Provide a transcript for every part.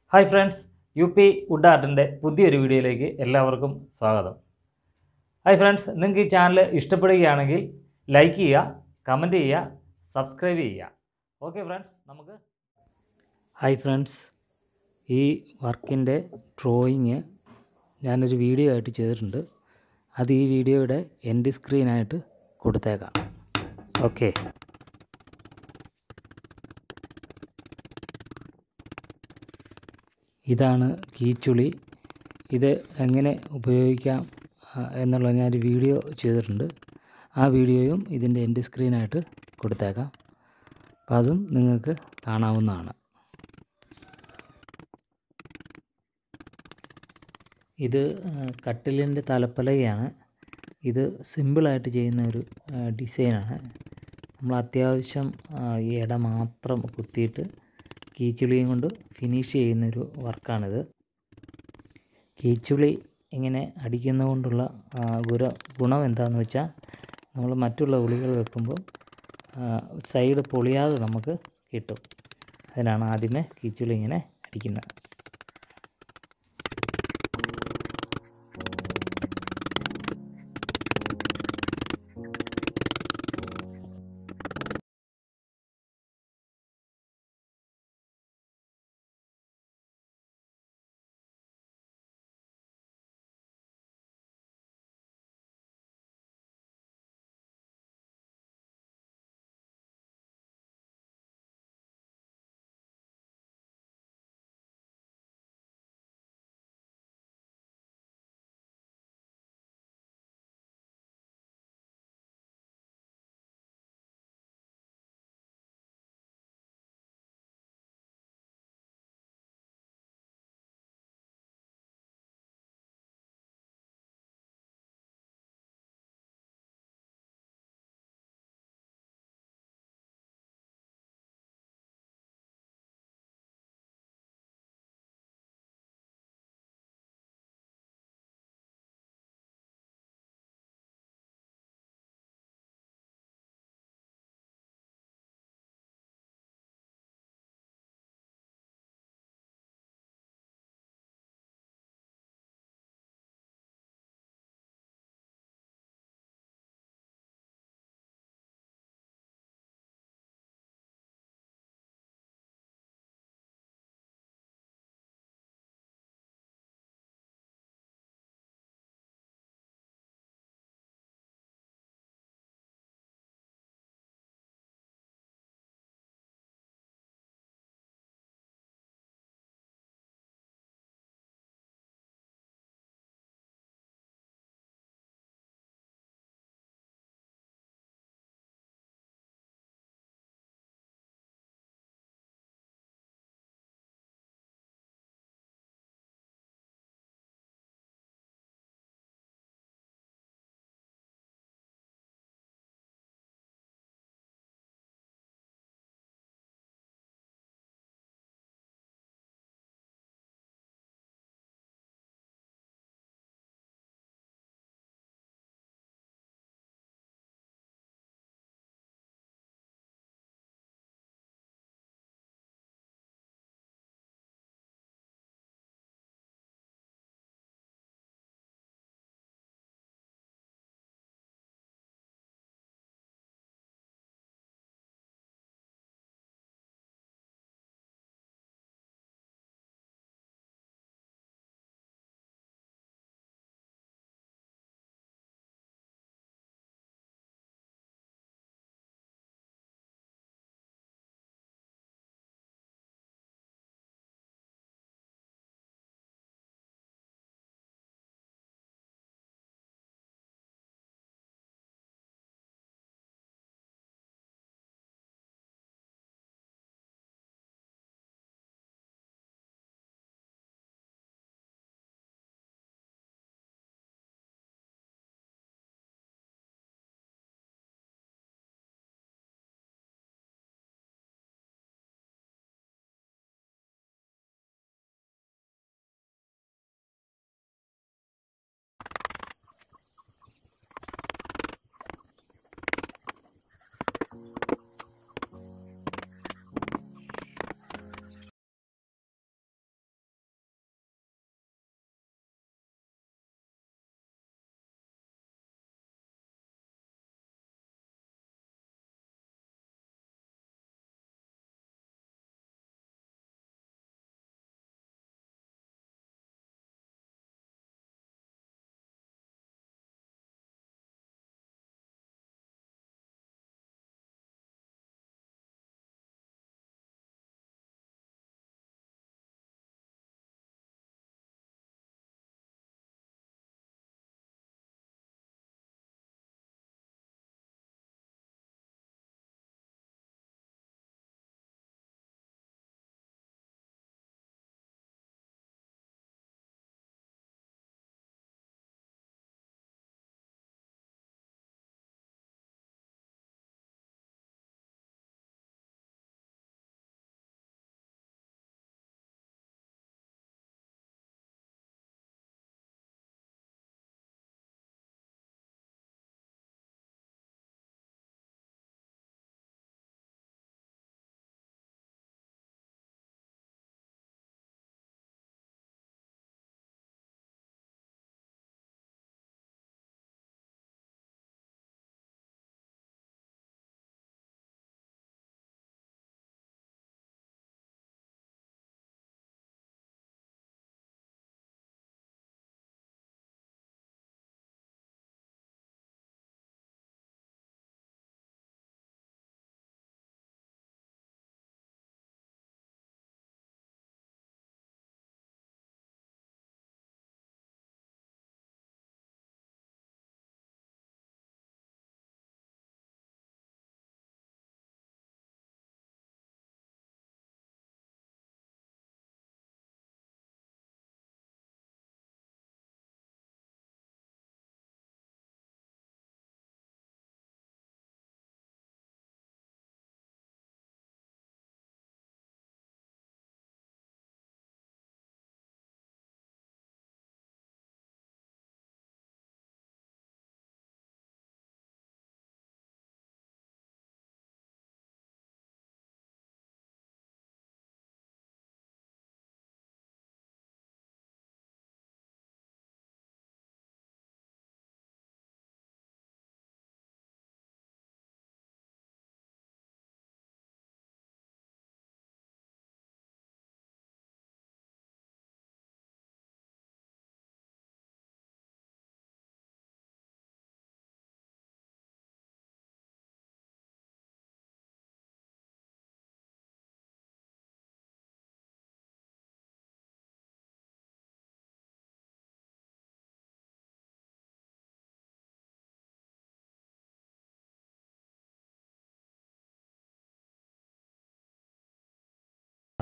hi friends U P wood ആർട്ടിൻ്റെ പുതിയൊരു വീഡിയോയിലേക്ക് എല്ലാവർക്കും സ്വാഗതം ഹായ് ഫ്രണ്ട്സ് നിങ്ങൾക്ക് ഈ ചാനൽ ഇഷ്ടപ്പെടുകയാണെങ്കിൽ ലൈക്ക് ചെയ്യുക കമൻറ്റ് ചെയ്യുക സബ്സ്ക്രൈബ് ചെയ്യുക ഓക്കെ ഫ്രണ്ട്സ് നമുക്ക് ഹായ് ഫ്രണ്ട്സ് ഈ വർക്കിൻ്റെ ഡ്രോയിങ് ഞാനൊരു വീഡിയോ ആയിട്ട് ചെയ്തിട്ടുണ്ട് അത് ഈ വീഡിയോയുടെ എൻഡ് സ്ക്രീനായിട്ട് കൊടുത്തേക്കാം ഓക്കെ ഇതാണ് കീച്ചുളി ഇത് എങ്ങനെ ഉപയോഗിക്കാം ആ, എന്നുള്ള ഞാനൊരു വീഡിയോ ചെയ്തിട്ടുണ്ട് ആ വീഡിയോയും ഇതിൻ്റെ എൻഡ് സ്ക്രീനായിട്ട് കൊടുത്തേക്കാം അപ്പം അതും നിങ്ങൾക്ക് കാണാവുന്നതാണ് ഇത് കട്ടിലിൻ്റെ തലപ്പലകയാണ് ഇത് സിമ്പിളായിട്ട് ചെയ്യുന്ന ഒരു ആ, ഡിസൈനാണ് നമ്മൾ അത്യാവശ്യം ആ, ഈ ഇട മാത്രം കുത്തിയിട്ട് കീച്ചുളിയും കൊണ്ട് ഫിനിഷ് ചെയ്യുന്നൊരു വർക്കാണിത് കീച്ചുളി ഇങ്ങനെ അടിക്കുന്നത് കൊണ്ടുള്ള ആ, ഗുര ഗുണം എന്താണെന്ന് വെച്ചാൽ നമ്മൾ മറ്റുള്ള ഉളികൾ വെക്കുമ്പോൾ സൈഡ് പൊളിയാതെ നമുക്ക് കിട്ടും അതിനാണ് ആദ്യമേ കീച്ചുളി ഇങ്ങനെ അടിക്കുന്നത്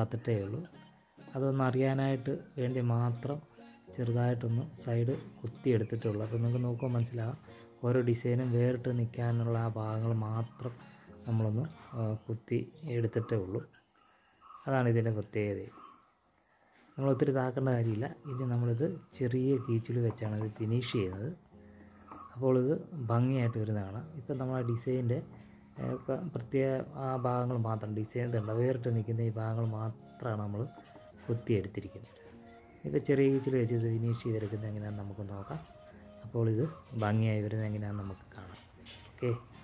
ഇടാത്തിട്ടേ ഉള്ളൂ അതൊന്ന് അറിയാനായിട്ട് വേണ്ടി മാത്രം ചെറുതായിട്ടൊന്ന് സൈഡ് കുത്തി എടുത്തിട്ടുള്ളൂ അപ്പോൾ നിങ്ങൾക്ക് നോക്കുമ്പോൾ മനസ്സിലാകും ഓരോ ഡിസൈനും വേറിട്ട് നിൽക്കാനുള്ള ആ ഭാഗങ്ങൾ മാത്രം നമ്മളൊന്ന് ആ, കുത്തി എടുത്തിട്ടേ ഉള്ളൂ അതാണ് ഇതിൻ്റെ പ്രത്യേകത നമ്മൾ ഒത്തിരി താക്കേണ്ട കാര്യമില്ല ഇനി നമ്മളിത് ചെറിയ കീച്ചിൽ വെച്ചാണ് ഇത് ഫിനിഷ് ചെയ്യുന്നത് അപ്പോൾ ഇത് ഭംഗിയായിട്ട് വരുന്നതാണ് ഇപ്പം നമ്മൾ ആ ഡിസൈൻ്റെ പ്രത്യേക ആ ഭാഗങ്ങൾ മാത്രം ഡിസൈൻ ഉണ്ട് വേറിട്ട് നിൽക്കുന്ന ഈ ഭാഗങ്ങൾ മാത്രമാണ് നമ്മൾ കുത്തിയെടുത്തിരിക്കുന്നത് ഇപ്പോൾ ചെറിയ കീച്ചിൽ വെച്ച് ഇത് ഫിനിഷ് ചെയ്തെടുക്കുന്നത് എങ്ങനെയാണെന്ന് നമുക്ക് നോക്കാം അപ്പോൾ ഇത് ഭംഗിയായി വരുന്നത് എങ്ങനെയാണെന്ന് നമുക്ക് കാണാം ഓക്കെ